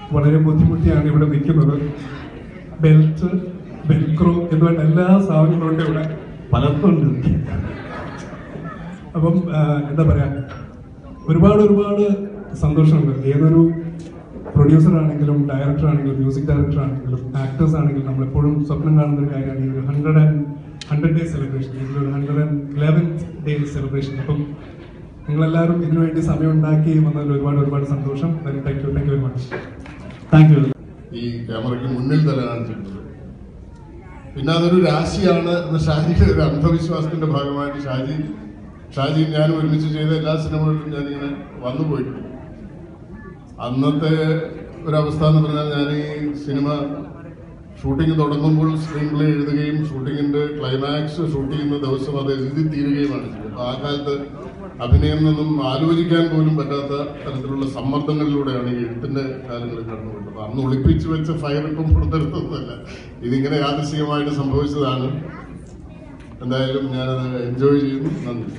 വളരെ ബുദ്ധിമുട്ടിയാണ് ഇവിടെ നിൽക്കുന്നത് ബെൽറ്റ് ബെൽക്രോ എന്ന് പറഞ്ഞ എല്ലാ സാധനങ്ങളും ഉണ്ട് ഇവിടെ പലർക്കുണ്ട് അപ്പം ആ, എന്താ പറയാ ഒരുപാട് ഒരുപാട് സന്തോഷമുണ്ട് ഏതൊരു പ്രൊഡ്യൂസർ ആണെങ്കിലും ഡയറക്ടർ ആണെങ്കിലും മ്യൂസിക് ഡയറക്ടർ ആണെങ്കിലും ആക്ടേഴ്സ് ആണെങ്കിലും നമ്മളെപ്പോഴും സ്വപ്നം കാണുന്ന ഒരു കാര്യമാണ് ഈ ഒരു hundred and hundred day celebration ഇതിലൊരു hundred and eleventh day celebration അപ്പം നിങ്ങളെല്ലാവരും ഇതിനു വേണ്ടി സമയം ഉണ്ടാക്കി വന്നതിൽ ഒരുപാട് ഒരുപാട് സന്തോഷം thank you thank you very much thank you ഈ ക്യാമറയ്ക്ക് മുന്നിൽ തന്നെ കാണിച്ചിട്ടുള്ളത് പിന്നെ അതൊരു രാശിയാണ് എന്ന ഷാജിയുടെ ഒരു അന്ധവിശ്വാസത്തിന്റെ ഭാഗമായിട്ട് ഷാജി ഷാജി ഞാനും ഒരുമിച്ച് ചെയ്ത എല്ലാ സിനിമകളിലും ഞാനിങ്ങനെ വന്നു പോയിട്ടുണ്ട് അന്നത്തെ ഒരവസ്ഥ എന്ന് പറഞ്ഞാൽ ഞാൻ ഈ സിനിമ ഷൂട്ടിംഗ് തുടങ്ങുമ്പോൾ സ്ക്രീൻ പ്ലേ എഴുതുകയും ഷൂട്ടിങ്ങിന്റെ ക്ലൈമാക്സ് ഷൂട്ട് ചെയ്യുന്ന ദിവസം അത് എഴുതി തീരുകയുമാണ് ചെയ്തത് അപ്പൊ ആ കാലത്ത് അഭിനയം എന്നൊന്നും ആലോചിക്കാൻ പോലും പറ്റാത്ത തരത്തിലുള്ള സമ്മർദ്ദങ്ങളിലൂടെയാണ് ഈ എഴുത്തിന്റെ കാലങ്ങളിൽ കടന്നുപോയത് അപ്പൊ അന്ന് ഒളിപ്പിച്ചു വെച്ച ഫയർ ഇപ്പം പുറത്തെടുത്തതല്ല ഇതിങ്ങനെ യാദൃശികമായിട്ട് സംഭവിച്ചതാണ് എന്തായാലും ഞാനത് എൻജോയ് ചെയ്യുന്നു നന്ദി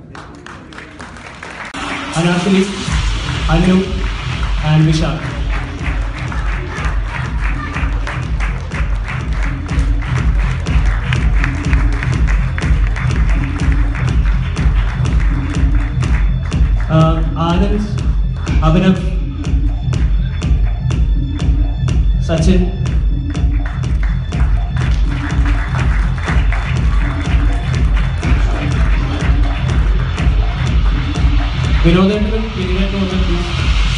അനാർക്കലി അനു ആൻഡ് വിശാഖ് ആനന്ദ് അഭിനവ് സച്ചിൻ വിനോദേന്ദ്രൻ പിരിവേറ്റ് വന്നു please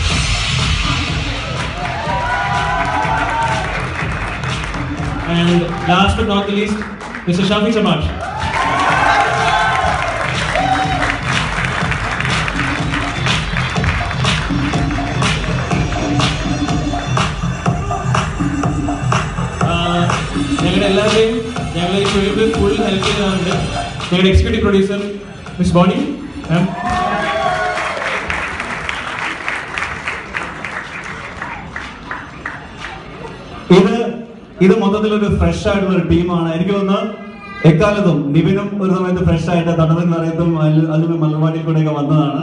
And last but not the least, Mr. Shafi Samaj. ഞങ്ങളുടെ എല്ലാവരെയും ഞങ്ങളെ ഈ ഷോയിൽ ഫുൾ ഹെൽപ്പ് ചെയ്താറുണ്ട് ഞങ്ങളുടെ executive producer miss Bonny ma'am ഇത് ഇത് മൊത്തത്തിലൊരു ഫ്രഷ് ആയിട്ടുള്ള ഒരു ടീമാണ് എനിക്ക് തോന്നുന്നു എക്കാലത്തും നിവിനും ഒരു സമയത്ത് ഫ്രഷ് ആയിട്ട് തടവിൽ നിറയത്തും അതിലും മലർവാടിയിൽ കൂടെയൊക്കെ വന്നതാണ്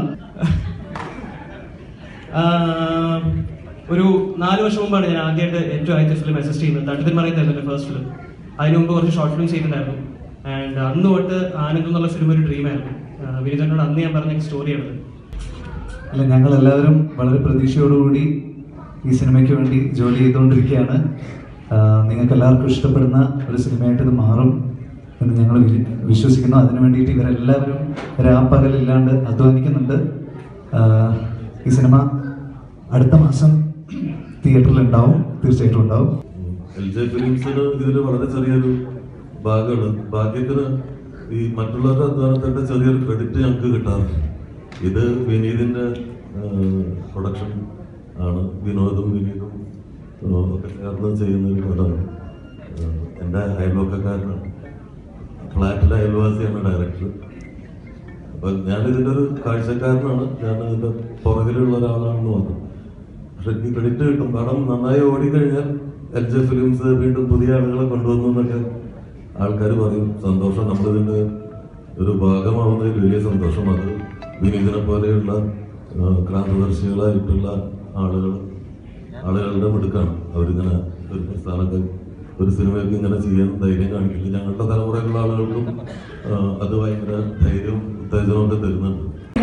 ആഹ് ഒരു നാല് വർഷം മുമ്പാണ് ഞാൻ ആദ്യമായിട്ട് ഏറ്റവും ആദ്യത്തെ ഫിലിം അസിസ്റ്റ് ചെയ്യുന്നത് തട്ടത്തിൽ മറയുന്നതായിരുന്നു എൻ്റെ ഫസ്റ്റ് ഫിലിം അതിന് മുമ്പ് കുറച്ച് ഷോർട്ട് ഫിലിം ചെയ്തിട്ടുണ്ടായിരുന്നു ആൻഡ് അന്ന് തൊട്ട് ആനന്ദ് എന്നുള്ള ഫിലിം ഒരു ഡ്രീം ആയിരുന്നു വിനീതനോട് അന്ന് ഞാൻ പറഞ്ഞ സ്റ്റോറിയാണത് അല്ല ഞങ്ങൾ എല്ലാവരും വളരെ പ്രതീക്ഷയോടുകൂടി ഈ സിനിമയ്ക്ക് വേണ്ടി ജോലി ചെയ്തുകൊണ്ടിരിക്കുകയാണ് നിങ്ങൾക്ക് എല്ലാവർക്കും ഇഷ്ടപ്പെടുന്ന ഒരു സിനിമയായിട്ട് ഇത് മാറും എന്ന് ഞങ്ങൾ വി- വിശ്വസിക്കുന്നു അതിനു വേണ്ടിയിട്ട് ഇവരെല്ലാവരും രാപ്പകലില്ലാണ്ട് അധ്വാനിക്കുന്നുണ്ട് ആഹ് ഈ സിനിമ അടുത്ത മാസം തിയേറ്ററിൽ ഉണ്ടാവും തീർച്ചയായിട്ടും ഉണ്ടാവും എൽ ജെ ഫിലിംസിന് ഇതിൽ വളരെ ചെറിയൊരു ഭാഗമാണ് ഭാഗ്യത്തിന് ഈ മറ്റുള്ളവരുടെ അധ്വാനത്തിന്റെ ചെറിയൊരു ക്രെഡിറ്റ് ഞങ്ങൾക്ക് കിട്ടാറുണ്ട് ഇത് വിനീതിന്റെ പ്രൊഡക്ഷൻ ആണ് വിനോദും വിനീതും ആ, ഒക്കെ ചേർന്ന് ചെയ്യുന്ന ഒരു പടമാണ് ആ, എൻ്റെ അയൽവക്കക്കാരനാണ് ഫ്ലാറ്റിലെ അയൽവാസിയാണ് ഡയറക്ടർ അപ്പൊ ഞാനിതിന്റെ ഒരു കാഴ്ചക്കാരനാണ് ഞാൻ ഇതിന്റെ പുറകിലുള്ള ഒരാളാണെന്ന് പറഞ്ഞു പക്ഷെ ഈ ക്രെഡിറ്റ് കിട്ടും പടം നന്നായി ഓടിക്കഴിഞ്ഞാൽ എൽ ജെ ഫിലിംസ് വീണ്ടും പുതിയ ആളുകളെ കൊണ്ടുവന്നു എന്നൊക്കെ ആൾക്കാർ പറയും സന്തോഷം നമ്മളിതിന്റെ ഒരു ഭാഗമാവുന്നതിൽ വലിയ സന്തോഷം അത് വിനീതിനെ പോലെയുള്ള ആ, ക്രാന്തദർശികളായിട്ടുള്ള ആളുകൾ ആളുകളുടെ മിടുക്കാണ് അവരിങ്ങനെ ഒരു പ്രസ്ഥാനത്തെ ഒരു സിനിമയൊക്കെ ഇങ്ങനെ ചെയ്യാൻ ധൈര്യം കാണിക്കില്ല ഞങ്ങളുടെ തലമുറയിലുള്ള ആളുകൾക്കും ആ, അത് ഭയങ്കര ധൈര്യവും ഉത്തേജനവും ഒക്കെ തരുന്നുണ്ട്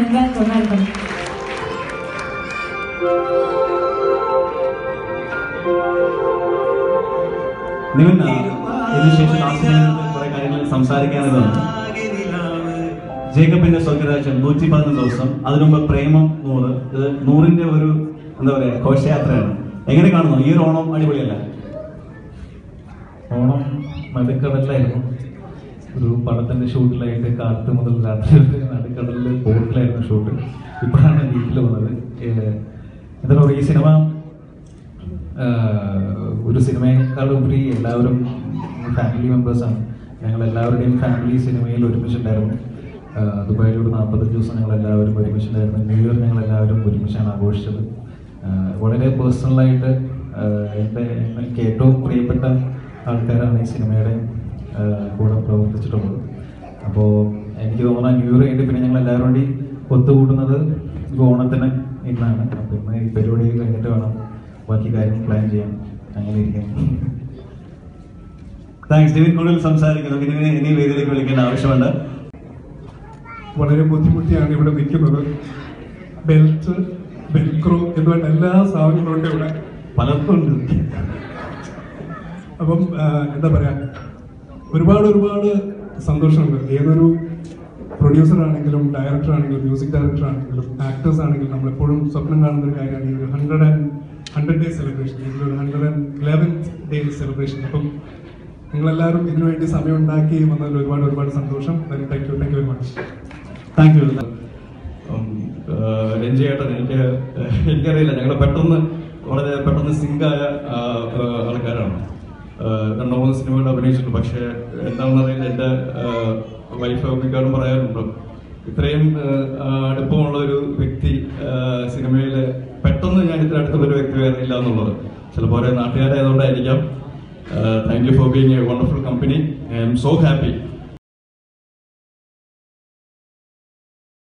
നിവിൻ ആ, ഇതിനുശേഷം ലാസ്റ്റ് കുറെ കാര്യങ്ങൾ സംസാരിക്കാനുള്ളതാണ് ജേക്കബിന്റെ സ്വർഗരാജ്യം നൂറ്റി പതിനൊന്ന് ദിവസം അതിനു മുമ്പ് പ്രേമം നൂറ് ഇത് നൂറിന്റെ ഒരു എന്താ പറയാ ഘോഷയാത്രയാണ് എങ്ങനെ കാണുന്നു ഈ ഒരു ഓണം അടിപൊളിയല്ല ഓണം നടുക്കടലിലായിരുന്നു ഒരു പടത്തിന്റെ ഷൂട്ടിലായിട്ട് കാലത്ത് മുതൽ രാത്രി വരെ നടുക്കടലിൽ ബോട്ടിലായിരുന്നു ഷൂട്ട് ഇപ്പോഴാണ് വീട്ടിൽ വന്നത് ഏഹ് എന്താ പറയുക ഈ സിനിമ ആഹ് ഒരു സിനിമയെക്കാളും ഉപരി എല്ലാവരും ഫാമിലി മെമ്പേഴ്സാണ് ഞങ്ങൾ എല്ലാവരുടെയും ഫാമിലി സിനിമയിൽ ഒരുമിച്ചുണ്ടായിരുന്നു ആഹ് ദുബായിൽ ഒരു നാൽപ്പത്തഞ്ച് ദിവസം ഞങ്ങൾ എല്ലാവരും ഒരുമിച്ചുണ്ടായിരുന്നു ന്യൂ ഇയർ ഞങ്ങൾ എല്ലാവരും ഒരുമിച്ചാണ് ആഘോഷിച്ചത് ആഹ് വളരെ പേഴ്സണലായിട്ട് എൻ്റെ എനിക്ക് ഏറ്റവും പ്രിയപ്പെട്ട ആൾക്കാരാണ് ഈ സിനിമയുടെ ആഹ് കൂടെ പ്രവർത്തിച്ചിട്ടുള്ളത് അപ്പോൾ എനിക്ക് തോന്നുന്ന ന്യൂ ഇയർ കഴിഞ്ഞിട്ട് പിന്നെ ഞങ്ങൾ എല്ലാവരും കൂടി ഒത്തുകൂടുന്നത് ഈ ഓണത്തിന് ഇന്നാണ് അപ്പം ഇന്ന് ഈ പരിപാടി കഴിഞ്ഞിട്ട് വേണം ബാക്കി കാര്യങ്ങൾ പ്ലാൻ ചെയ്യാം അങ്ങനെ ഇരിക്കാം താങ്ക്സ് നിവിൻ കൂടുതൽ സംസാരിക്കുന്നു നിവിനെ ഇനി വേദിയിലേക്ക് വിളിക്കേണ്ട ആവശ്യമുണ്ട് വളരെ ബുദ്ധിമുട്ടിയാണ് ഇവിടെ നിൽക്കുന്നത് ബെൽറ്റ് ബെൽക്രോ എന്ന് പറഞ്ഞ എല്ലാ സാധനങ്ങളും ഉണ്ട് ഇവിടെ പലർക്കും ഉണ്ട് അപ്പം ആ, എന്താ പറയാ ഒരുപാട് ഒരുപാട് സന്തോഷമുണ്ട് ഏതൊരു പ്രൊഡ്യൂസർ ആണെങ്കിലും ഡയറക്ടർ ആണെങ്കിലും മ്യൂസിക് ഡയറക്ടർ ആണെങ്കിലും ആക്ടേഴ്സ് ആണെങ്കിലും നമ്മളെപ്പോഴും സ്വപ്നം കാണുന്ന ഒരു കാര്യമാണ് ഈ ഒരു hundred and hundred day celebration ഇതിലൊരു hundred and eleventh day celebration അപ്പം നിങ്ങളെല്ലാവരും ഇതിനു വേണ്ടി സമയം ഉണ്ടാക്കി വന്നതിൽ ഒരുപാട് ഒരുപാട് സന്തോഷം thank you thank you very much thank you രഞ്ജിയേട്ടൻ എനിക്ക് എനിക്കറിയില്ല ഞങ്ങൾ പെട്ടെന്ന് വളരെ പെട്ടെന്ന് സിങ്കായ ആൾക്കാരാണ് ആ, രണ്ടോ മൂന്ന് സിനിമകൾ അഭിനയിച്ചിട്ടുണ്ട് പക്ഷേ എന്താണെന്ന് അറിയില്ല എൻ്റെ വൈഫ് മിക്കവാറും പറയാറുണ്ട് ഇത്രയും ആ, അടുപ്പമുള്ള ഒരു വ്യക്തി സിനിമയിൽ പെട്ടെന്ന് ഞാൻ ഇത്ര അടുത്തുള്ള ഒരു വ്യക്തി വേറെ ഇല്ല എന്നുള്ളത് ചിലപ്പോൾ ഓരോ നാട്ടുകാരായതുകൊണ്ടായിരിക്കാം thank you for being a wonderful company I'm so happy